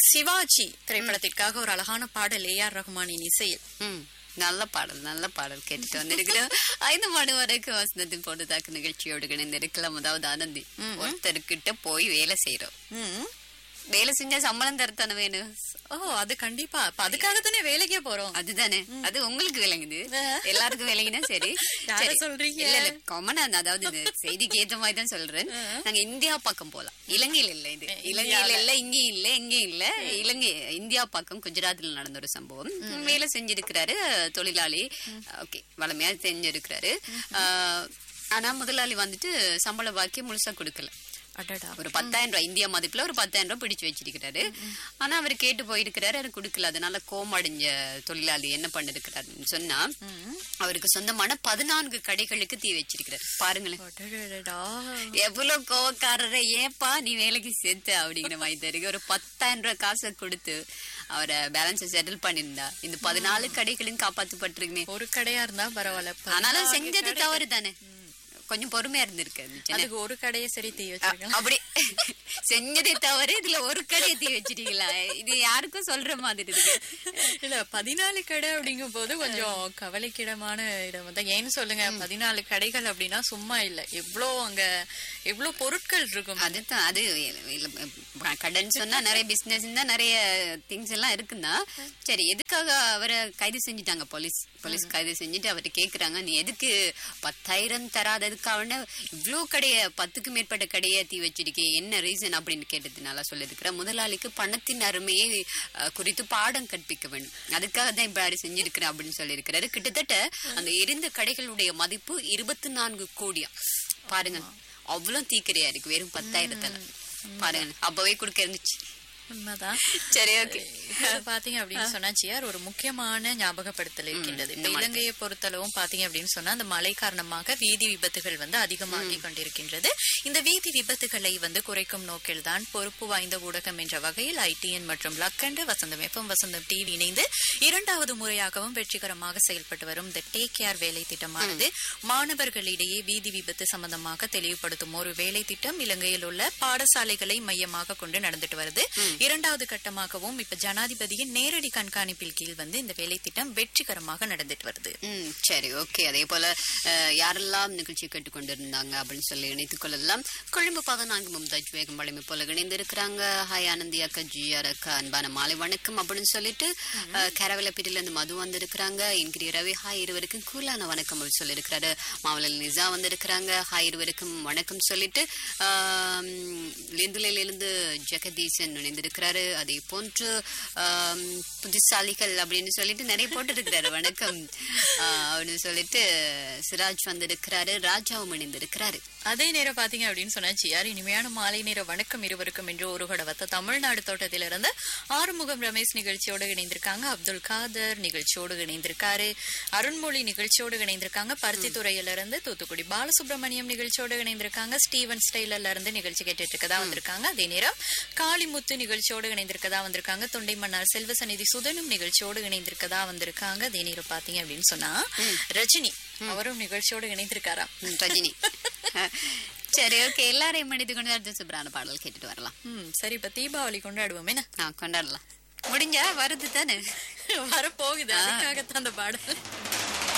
சிவாஜி திரைப்படத்திற்காக ஒரு அழகான பாடல் ஏ ஆர் ரஹ்மானின் இசையில் ம் நல்ல பாடல் நல்ல பாடல் கேட்டுட்டு வந்திருக்கிறோம் ஐந்து மணி வரைக்கும் வசந்தத்தின் பொழுதாக்கு நிகழ்ச்சியோடு இணைந்திருக்கலாம் அதாவது ஆனந்தி ஒருத்தர்கிட்ட போய் வேலை செய்யறோம் ம். வேலை செஞ்சா சம்பளம் தரத்தானே வேணும் ஓ அது கண்டிப்பா அப்ப அதுக்காக தானே வேலைக்கே போறோம் அதுதானே அது உங்களுக்கு விளங்குது ஆ. எல்லாருக்கும் விளங்கினா சரி யார சரி. சொல்றீங்க? இல்ல இல்ல காமனா அதாவது இது செய்திக்கு ஏத்த மாதிரி தான் சொல்றேன் நாங்க இந்தியா பக்கம் போலாம் இலங்கையில இல்ல இது இலங்கையில இல்ல இங்கேயும் இல்ல எங்கேயும் இல்ல இலங்கை இந்தியா பக்கம் குஜராத்ல நடந்த ஒரு சம்பவம் வேலை செஞ்சிருக்கிறாரு தொழிலாளி ஓகே வளமையா செஞ்சிருக்கிறாரு ஆஹ், ஆனா முதலாளி வந்துட்டு சம்பள பாக்கி முழுசா கொடுக்கல அடடா ஒரு பத்தாயிரம் ரூபாய் இந்தியா மதிப்புல ஒரு பத்தாயிரம் ரூபாய் பிடிச்சு வச்சிருக்கிறாரு ஆனா அவர் கேட்டு போயிருக்கிறாரு அது கொடுக்கல அதனால கோமடைஞ்ச தொழிலாளி என்ன பண்ணிருக்கிறாருன்னு சொன்னா அவருக்கு சொந்தமான பதினான்கு கடைகளுக்கு தீ வச்சிருக்கிறாரு பாருங்களேன் அடடடா. எவ்வளவு கோவக்காரரை ஏப்பா நீ வேலைக்கு சேர்த்த அப்படிங்கிற மாதிரி தான் இருக்கு ஒரு பத்தாயிரம் ரூபாய் காசை கொடுத்து அவரை பேலன்ஸை செட்டில் பண்ணிருந்தா இந்த பதினாலு கடைகளையும் காப்பாத்தப்பட்டிருக்குமே ஒரு கடையா இருந்தா பரவாயில்ல ஆனாலும் பதினாறு செஞ்சது கடை- தவறு தானே கொஞ்சம் பொறுமையா இருந்திருக்கு அதுக்கு ஒரு கடையை சரி தீ வச்சிருக்கலாம் அப்படி செஞ்சதே தவிர இதுல ஒரு கடையை தீ வச்சிட்டீங்களா இது யாருக்கும் சொல்ற மாதிரி இருக்கு இல்ல பதினாலு கடை அப்படிங்கும் போது கொஞ்சம் கவலைக்கிடமான இடம் தான் ஏன்னு சொல்லுங்க பதினாலு கடைகள் அப்படின்னா சும்மா இல்ல எவ்வளோ அங்க எவ்வளவு பொருட்கள் இருக்கும் அதுதான் அது இல்ல, கடன் சொன்னா நிறைய பிசினஸ் தான் நிறைய திங்ஸ் எல்லாம் இருக்குன்னா சரி எதுக்காக அவரை கைது செஞ்சுட்டாங்க போலீஸ் போலீஸ் கைது செஞ்சுட்டு அவர்கிட்ட கேக்குறாங்க நீ எதுக்கு பத்தாயிரம் தராததுக்காக இவ்ளோ கடைய பத்துக்கு மேற்பட்ட கடையை தீ வச்சிருக்கே என்ன ரீசன் அப்படின்னு கேட்டதுனால சொல்லியிருக்கிற முதலாளிக்கு பணத்தின் அருமையை அஹ், குறித்து பாடம் கற்பிக்க வேண்டும் அதுக்காக தான் இப்படி செஞ்சிருக்கிறேன் அப்படின்னு சொல்லியிருக்கிறாரு கிட்டத்தட்ட அந்த எரிந்த கடைகளுடைய மதிப்பு இருபத்தி நான்கு கோடியா பாருங்க அவ்வளவு தீக்கிரையா இருக்கு வெறும் பத்தாயிரத்துல பாருங்க அப்பவே கொடுக்க இருந்துச்சு உண்மைதான் சரி ஓகே இப்ப பாத்தீங்க அப்படின்னு சொன்னா ஜிஆர் ஒரு முக்கியமான ஞாபகப்படுத்தல் இருக்கின்றது இப்ப இலங்கையை பொறுத்தளவும் பாத்தீங்க அப்படின்னு சொன்னா அந்த மழை காரணமாக வீதி விபத்துகள் வந்து அதிகமாகி கொண்டிருக்கின்றது இந்த வீதி விபத்துகளை வந்து குறைக்கும் நோக்கில் தான் பொறுப்பு வாய்ந்த ஊடகம் என்ற வகையில் ஐடிஎன் மற்றும் லக்கண்டு வசந்தம் எஃப்எம் வசந்தம் டிவி இணைந்து இரண்டாவது முறையாகவும் வெற்றிகரமாக செயல்பட்டு வரும் இந்த டேக் கேர் வேலை திட்டமானது மாணவர்களிடையே வீதி விபத்து சம்பந்தமாக தெளிவுபடுத்தும் ஒரு வேலை திட்டம் இலங்கையில் உள்ள பாடசாலைகளை மையமாக கொண்டு நடந்துட்டு வருது இரண்டாவது கட்டமாகவும் இப்ப ஜனாதிபதியின் நேரடி கண்காணிப்பில் கீழ் வந்து இந்த வேலை திட்டம் வெற்றிகரமாக நடந்துட்டு வருது ம் சரி ஓகே அதே போல அஹ், யாரெல்லாம் நிகழ்ச்சி கேட்டுக்கொண்டிருந்தாங்க அப்படின்னு சொல்லி இணைத்துக் கொள்ளலாம் கொழும்பு பதினான்கு மும்தாஜ் வேகம் வலிமை போல இணைந்திருக்கிறாங்க ஹாய் ஆனந்தி அக்கா ஜிஆர் அக்கா அன்பான மாலை வணக்கம் அப்படின்னு சொல்லிட்டு கேரவலப்பீட்டில இருந்து மது வந்திருக்கிறாங்க இன்கிரி ரவி ஹாய் இருவருக்கும் கூலான வணக்கம் அப்படின்னு சொல்லியிருக்கிறாரு மாவலல் நிசா வந்திருக்கிறாங்க ஹாய் இருவருக்கும் வணக்கம் சொல்லிட்டு ஆம், லிந்துலையிலிருந்து ஜெகதீசன் இணைந்திருக்கிறாரு அதே போன்று ஆம், புத்திசாலிகள் அப்படின்னு சொல்லிட்டு நிறைய போட்டிருக்கிறாரு வணக்கம் ஆ, அப்படின்னு சொல்லிட்டு சிராஜ் வந்திருக்கிறாரு ராஜாவும் இணைந்திருக்கிறாரு அதே நேரம் பாத்தீங்க அப்படின்னு சொன்னா ஜிஆர் இனிமையான மாலை நேர வணக்கம் இருவருக்கும் என்று ஒரு வத்த தமிழ்நாடு தோட்டத்திலிருந்து ஆறுமுகம் ரமேஷ் நிகழ்ச்சியோடு இணைந்திருக்காங்க அப்துல் காதர் நிகழ்ச்சியோடு இணைந்திருக்காரு அருண்மொழி நிகழ்ச்சியோடு இணைந்திருக்காங்க பருத்தித்துறையில இருந்து தூத்துக்குடி பாலசுப்ரமணியம் நிகழ்ச்சியோடு இணைந்திருக்காங்க ஸ்டீவன் ஸ்டைலர்ல இருந்து நிகழ்ச்சி கேட்டுட்டு இருக்கதா வந்திருக்காங்க அதே நேரம் காளிமுத்து நிகழ்ச்சியோடு இணைந்திருக்கதா வந்திருக்காங்க தொண்டை மன்னார் செல்வசநிதி சுதனும் நிகழ்ச்சியோடு இணைந்திருக்கதா வந்திருக்காங்க அதே நேரம் பாத்தீங்க அப்படின்னு சொன்னா ரஜினி அவரும் நிகழ்ச்சியோடு இணைந்திருக்காராம் ம், ரஜினி சரி ஓகே எல்லாரையும் மனித கொண்டு அடுத்த சூப்பரான பாடல் கேட்டுட்டு வரலாம் ம் சரி இப்ப தீபாவளி கொண்டாடுவோம் என்ன ஆ கொண்டாடலாம் முடிஞ்சா வருது தானே வரப்போகுது அதுக்காகத்தான் அந்த பாடல்